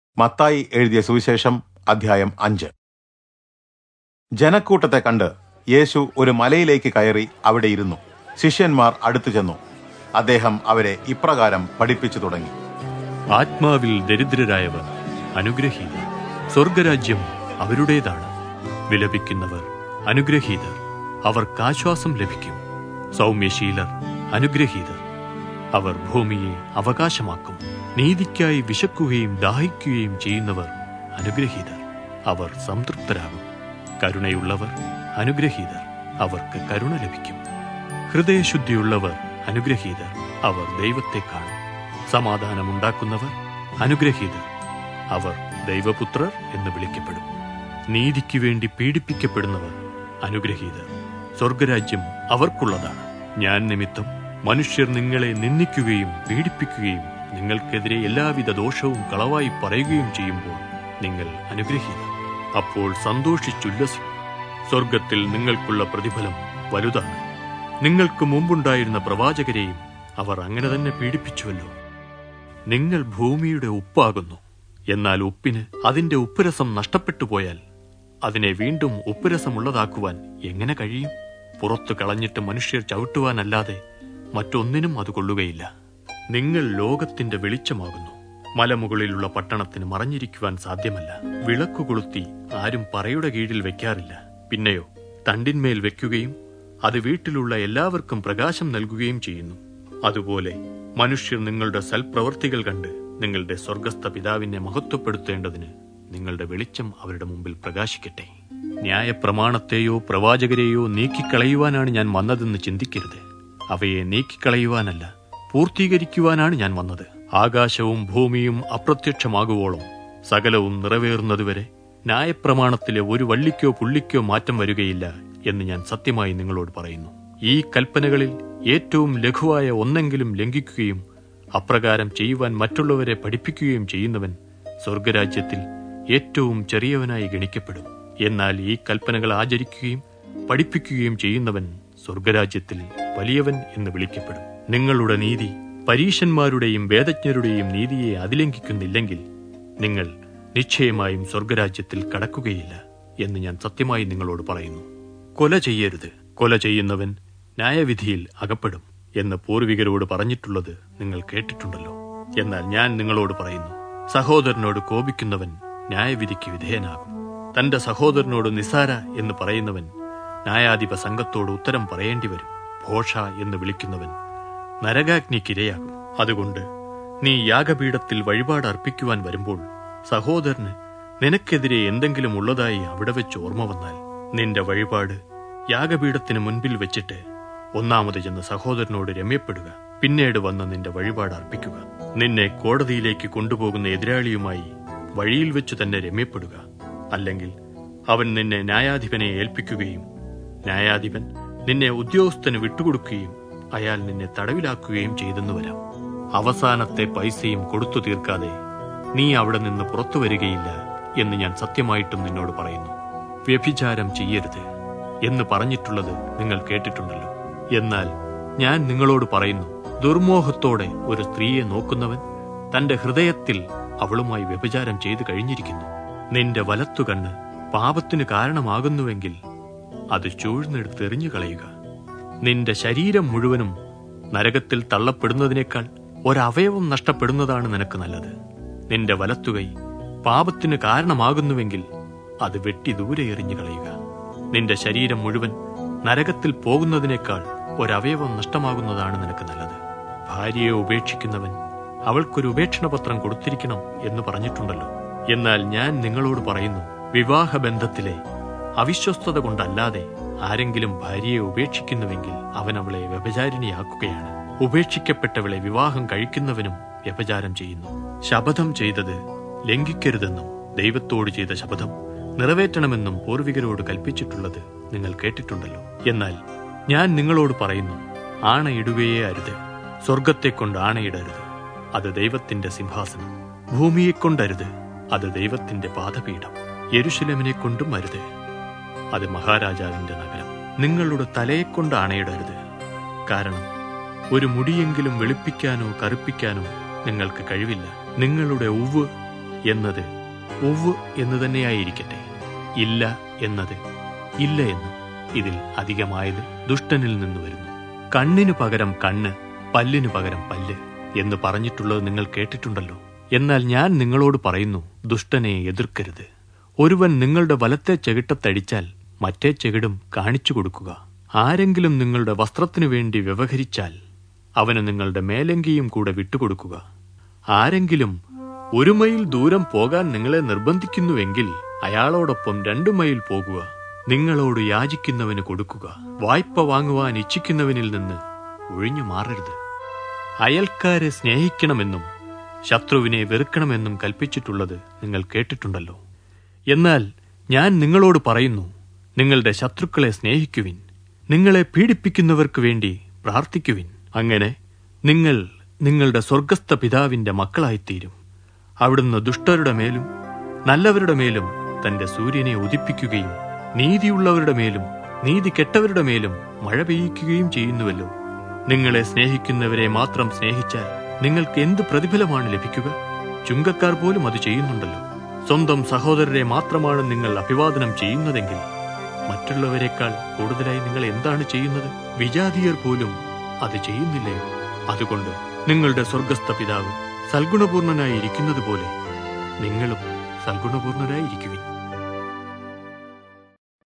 മത്തായി എഴുതിയ സുവിശേഷം അധ്യായം അഞ്ച് ജനക്കൂട്ടത്തെ കണ്ട് യേശു ഒരു മലയിലേക്ക് കയറി അവിടെ ഇരുന്നു ശിഷ്യന്മാർ അടുത്തു ചെന്നു അദ്ദേഹം അവരെ ഇപ്രകാരം പഠിപ്പിച്ചു തുടങ്ങി ആത്മാവിൽ ദരിദ്രരായവർ അനുഗ്രഹീതർ സ്വർഗരാജ്യം അവരുടേതാണ് വിലപിക്കുന്നവർ അനുഗ്രഹീതർ അവർക്ക് ആശ്വാസം ലഭിക്കും സൗമ്യശീലർ അനുഗ്രഹീതർ അവർ ഭൂമിയെ അവകാശമാക്കും നീതിക്കായി വിശക്കുകയും ദാഹിക്കുകയും ചെയ്യുന്നവർ അനുഗ്രഹീതർ അവർ സംതൃപ്തരാകും കരുണയുള്ളവർ അനുഗ്രഹീതർ അവർക്ക് കരുണ ലഭിക്കും ഹൃദയശുദ്ധിയുള്ളവർ അനുഗ്രഹീതർ അവർ ദൈവത്തെ കാണും സമാധാനമുണ്ടാക്കുന്നവർ അനുഗ്രഹീതർ അവർ ദൈവപുത്രർ എന്ന് വിളിക്കപ്പെടും നീതിക്ക് വേണ്ടി പീഡിപ്പിക്കപ്പെടുന്നവർ അനുഗ്രഹീതർ സ്വർഗരാജ്യം അവർക്കുള്ളതാണ് ഞാൻ നിമിത്തം മനുഷ്യർ നിങ്ങളെ നിന്ദിക്കുകയും പീഡിപ്പിക്കുകയും നിങ്ങൾക്കെതിരെ എല്ലാവിധ ദോഷവും കളവായി പറയുകയും ചെയ്യുമ്പോൾ നിങ്ങൾ അനുഗ്രഹീതർ അപ്പോൾ സന്തോഷിച്ചുല്ലസിക്കും സ്വർഗത്തിൽ നിങ്ങൾക്കുള്ള പ്രതിഫലം വലുതാണ് നിങ്ങൾക്ക് മുമ്പുണ്ടായിരുന്ന പ്രവാചകരെയും അവർ അങ്ങനെ തന്നെ പീഡിപ്പിച്ചുവല്ലോ നിങ്ങൾ ഭൂമിയുടെ ഉപ്പാകുന്നു എന്നാൽ ഉപ്പിന് അതിന്റെ ഉപ്പുരസം നഷ്ടപ്പെട്ടു പോയാൽ അതിനെ വീണ്ടും ഉപ്പുരസമുള്ളതാക്കുവാൻ എങ്ങനെ കഴിയും പുറത്തു കളഞ്ഞിട്ട് മനുഷ്യർ ചവിട്ടുവാനല്ലാതെ മറ്റൊന്നിനും അത് കൊള്ളുകയില്ല നിങ്ങൾ ലോകത്തിന്റെ വെളിച്ചമാകുന്നു മലമുകളിലുള്ള പട്ടണത്തിന് മറഞ്ഞിരിക്കുവാൻ സാധ്യമല്ല വിളക്കു കൊളുത്തി ആരും പറയുടെ കീഴിൽ വെക്കാറില്ല പിന്നെയോ തണ്ടിന്മേൽ വെക്കുകയും അത് വീട്ടിലുള്ള എല്ലാവർക്കും പ്രകാശം നൽകുകയും ചെയ്യുന്നു അതുപോലെ മനുഷ്യർ നിങ്ങളുടെ സൽപ്രവർത്തികൾ കണ്ട് നിങ്ങളുടെ സ്വർഗസ്ഥ പിതാവിനെ മഹത്വപ്പെടുത്തേണ്ടതിന് നിങ്ങളുടെ വെളിച്ചം അവരുടെ മുമ്പിൽ പ്രകാശിക്കട്ടെ ന്യായപ്രമാണത്തെയോ പ്രവാചകരെയോ നീക്കിക്കളയുവാനാണ് ഞാൻ വന്നതെന്ന് ചിന്തിക്കരുത് അവയെ നീക്കിക്കളയുവാനല്ല പൂർത്തീകരിക്കുവാനാണ് ഞാൻ വന്നത് ആകാശവും ഭൂമിയും അപ്രത്യക്ഷമാകുവോളം സകലവും നിറവേറുന്നതുവരെ ന്യായപ്രമാണത്തിലെ ഒരു വള്ളിക്കോ പുള്ളിക്കോ മാറ്റം വരികയില്ല എന്ന് ഞാൻ സത്യമായി നിങ്ങളോട് പറയുന്നു ഈ കൽപ്പനകളിൽ ഏറ്റവും ലഘുവായ ഒന്നെങ്കിലും ലംഘിക്കുകയും അപ്രകാരം ചെയ്യുവാൻ മറ്റുള്ളവരെ പഠിപ്പിക്കുകയും ചെയ്യുന്നവൻ സ്വർഗരാജ്യത്തിൽ ഏറ്റവും ചെറിയവനായി ഗണിക്കപ്പെടും എന്നാൽ ഈ കൽപ്പനകൾ ആചരിക്കുകയും പഠിപ്പിക്കുകയും ചെയ്യുന്നവൻ സ്വർഗരാജ്യത്തിൽ വലിയവൻ എന്ന് വിളിക്കപ്പെടും നിങ്ങളുടെ നീതി പരീശന്മാരുടെയും വേദജ്ഞരുടെയും നീതിയെ അതിലംഘിക്കുന്നില്ലെങ്കിൽ നിങ്ങൾ നിശ്ചയമായും സ്വർഗരാജ്യത്തിൽ കടക്കുകയില്ല എന്ന് ഞാൻ സത്യമായി നിങ്ങളോട് പറയുന്നു കൊല ചെയ്യരുത് കൊല ചെയ്യുന്നവൻ ന്യായവിധിയിൽ അകപ്പെടും എന്ന് പൂർവികരോട് പറഞ്ഞിട്ടുള്ളത് നിങ്ങൾ കേട്ടിട്ടുണ്ടല്ലോ എന്നാൽ ഞാൻ നിങ്ങളോട് പറയുന്നു സഹോദരനോട് കോപിക്കുന്നവൻ ന്യായവിധിക്ക് വിധേയനാകും തന്റെ സഹോദരനോട് നിസാര എന്ന് പറയുന്നവൻ ന്യായാധിപ സംഘത്തോട് ഉത്തരം പറയേണ്ടി വരും ഭോഷ എന്ന് വിളിക്കുന്നവൻ നരകാഗ്നിക്കിരയാകും അതുകൊണ്ട് നീ യാഗപീഠത്തിൽ വഴിപാട് അർപ്പിക്കുവാൻ വരുമ്പോൾ സഹോദരന് നിനക്കെതിരെ എന്തെങ്കിലും ഉള്ളതായി അവിടെ വെച്ച് ഓർമ്മ വന്നാൽ നിന്റെ വഴിപാട് യാഗപീഠത്തിന് മുൻപിൽ വെച്ചിട്ട് ഒന്നാമത് ചെന്ന് സഹോദരനോട് രമ്യപ്പെടുക പിന്നീട് വന്ന് നിന്റെ വഴിപാട് അർപ്പിക്കുക നിന്നെ കോടതിയിലേക്ക് കൊണ്ടുപോകുന്ന എതിരാളിയുമായി വഴിയിൽ വെച്ചു തന്നെ രമ്യപ്പെടുക അല്ലെങ്കിൽ അവൻ നിന്നെ ന്യായാധിപനെ ഏൽപ്പിക്കുകയും ന്യായാധിപൻ നിന്നെ ഉദ്യോഗസ്ഥന് വിട്ടുകൊടുക്കുകയും അയാൾ നിന്നെ തടവിലാക്കുകയും ചെയ്തെന്ന് വരാം അവസാനത്തെ പൈസയും കൊടുത്തു തീർക്കാതെ നീ അവിടെ നിന്ന് പുറത്തു വരികയില്ല എന്ന് ഞാൻ സത്യമായിട്ടും നിന്നോട് പറയുന്നു വ്യഭിചാരം ചെയ്യരുത് എന്ന് പറഞ്ഞിട്ടുള്ളത് നിങ്ങൾ കേട്ടിട്ടുണ്ടല്ലോ എന്നാൽ ഞാൻ നിങ്ങളോട് പറയുന്നു ദുർമോഹത്തോടെ ഒരു സ്ത്രീയെ നോക്കുന്നവൻ തന്റെ ഹൃദയത്തിൽ അവളുമായി വ്യഭിചാരം ചെയ്തു കഴിഞ്ഞിരിക്കുന്നു നിന്റെ വലത്തുകണ്ണ് പാപത്തിന് കാരണമാകുന്നുവെങ്കിൽ അത് ചൂഴ്ന്നെടുത്ത് എറിഞ്ഞു കളയുക നിന്റെ ശരീരം മുഴുവനും നരകത്തിൽ തള്ളപ്പെടുന്നതിനേക്കാൾ ഒരവയവം നഷ്ടപ്പെടുന്നതാണ് നിനക്ക് നല്ലത് നിന്റെ വലത്തുകൈ പാപത്തിന് കാരണമാകുന്നുവെങ്കിൽ അത് വെട്ടി ദൂരെ എറിഞ്ഞു കളയുക നിന്റെ ശരീരം മുഴുവൻ നരകത്തിൽ പോകുന്നതിനേക്കാൾ ഒരവയവം നഷ്ടമാകുന്നതാണ് നിനക്ക് നല്ലത് ഭാര്യയെ ഉപേക്ഷിക്കുന്നവൻ അവൾക്കൊരു ഉപേക്ഷണപത്രം കൊടുത്തിരിക്കണം എന്ന് പറഞ്ഞിട്ടുണ്ടല്ലോ എന്നാൽ ഞാൻ നിങ്ങളോട് പറയുന്നു വിവാഹബന്ധത്തിലെ അവിശ്വസ്തത കൊണ്ടല്ലാതെ ആരെങ്കിലും ഭാര്യയെ ഉപേക്ഷിക്കുന്നുവെങ്കിൽ അവൻ അവളെ വ്യഭചാരിണിയാക്കുകയാണ് ഉപേക്ഷിക്കപ്പെട്ടവളെ വിവാഹം കഴിക്കുന്നവനും വ്യഭചാരം ചെയ്യുന്നു ശപഥം ചെയ്തത് ലംഘിക്കരുതെന്നും ദൈവത്തോട് ചെയ്ത ശപഥം നിറവേറ്റണമെന്നും പൂർവികരോട് കൽപ്പിച്ചിട്ടുള്ളത് നിങ്ങൾ കേട്ടിട്ടുണ്ടല്ലോ എന്നാൽ ഞാൻ നിങ്ങളോട് പറയുന്നു ആണയിടുകയേ അരുത് സ്വർഗത്തെക്കൊണ്ട് ആണയിടരുത് അത് ദൈവത്തിന്റെ സിംഹാസനം ഭൂമിയെക്കൊണ്ടരുത് അത് ദൈവത്തിന്റെ പാദപീഠം യെരുശലമിനെ കൊണ്ടും അരുത് അത് മഹാരാജാവിന്റെ നഗരം നിങ്ങളുടെ തലയെക്കൊണ്ട് ആണയിടരുത് കാരണം ഒരു മുടിയെങ്കിലും വെളുപ്പിക്കാനോ കറുപ്പിക്കാനോ നിങ്ങൾക്ക് കഴിവില്ല നിങ്ങളുടെ ഉവ് എന്നത് ഉവ് എന്ന് തന്നെയായിരിക്കട്ടെ ഇല്ല എന്നത് ഇല്ല എന്നും ഇതിൽ അധികമായത് ദുഷ്ടനിൽ നിന്ന് വരുന്നു കണ്ണിനു പകരം കണ്ണ് പല്ലിനു പകരം പല്ല് എന്ന് പറഞ്ഞിട്ടുള്ളത് നിങ്ങൾ കേട്ടിട്ടുണ്ടല്ലോ എന്നാൽ ഞാൻ നിങ്ങളോട് പറയുന്നു ദുഷ്ടനെ എതിർക്കരുത് ഒരുവൻ നിങ്ങളുടെ വലത്തെ ചെകിട്ടത്തടിച്ചാൽ മറ്റേ ചെകിടും കാണിച്ചു കൊടുക്കുക ആരെങ്കിലും നിങ്ങളുടെ വസ്ത്രത്തിനു വേണ്ടി വ്യവഹരിച്ചാൽ അവന് നിങ്ങളുടെ മേലങ്കിയും കൂടെ വിട്ടുകൊടുക്കുക ആരെങ്കിലും ഒരു മൈൽ ദൂരം പോകാൻ നിങ്ങളെ നിർബന്ധിക്കുന്നുവെങ്കിൽ അയാളോടൊപ്പം രണ്ടു മൈൽ പോകുക നിങ്ങളോട് യാചിക്കുന്നവന് കൊടുക്കുക വായ്പ വാങ്ങുവാൻ ഇച്ഛിക്കുന്നവനിൽ നിന്ന് ഒഴിഞ്ഞു മാറരുത് അയൽക്കാരെ സ്നേഹിക്കണമെന്നും ശത്രുവിനെ വെറുക്കണമെന്നും കൽപ്പിച്ചിട്ടുള്ളത് നിങ്ങൾ കേട്ടിട്ടുണ്ടല്ലോ എന്നാൽ ഞാൻ നിങ്ങളോട് പറയുന്നു നിങ്ങളുടെ ശത്രുക്കളെ സ്നേഹിക്കുവിൻ നിങ്ങളെ പീഡിപ്പിക്കുന്നവർക്ക് വേണ്ടി പ്രാർത്ഥിക്കുവിൻ അങ്ങനെ നിങ്ങൾ നിങ്ങളുടെ സ്വർഗസ്ഥ പിതാവിന്റെ മക്കളായിത്തീരും അവിടുന്ന് ദുഷ്ടരുടെ മേലും നല്ലവരുടെ മേലും തന്റെ സൂര്യനെ ഉദിപ്പിക്കുകയും നീതിയുള്ളവരുടെ മേലും നീതി കെട്ടവരുടെ മേലും മഴ പെയ്യിക്കുകയും ചെയ്യുന്നുവല്ലോ നിങ്ങളെ സ്നേഹിക്കുന്നവരെ മാത്രം സ്നേഹിച്ചാൽ നിങ്ങൾക്ക് എന്ത് പ്രതിഫലമാണ് ലഭിക്കുക ചുങ്കക്കാർ പോലും അത് ചെയ്യുന്നുണ്ടല്ലോ സ്വന്തം സഹോദരരെ മാത്രമാണ് നിങ്ങൾ അഭിവാദനം ചെയ്യുന്നതെങ്കിൽ മറ്റുള്ളവരെക്കാൾ കൂടുതലായി നിങ്ങൾ എന്താണ് ചെയ്യുന്നത് വിജാതീയർ പോലും അത് ചെയ്യുന്നില്ലയോ അതുകൊണ്ട് നിങ്ങളുടെ സ്വർഗസ്ഥ പിതാവ് സൽഗുണപൂർണനായി ഇരിക്കുന്നത് പോലെ നിങ്ങളും സൽഗുണപൂർണരായിരിക്കുവിൻ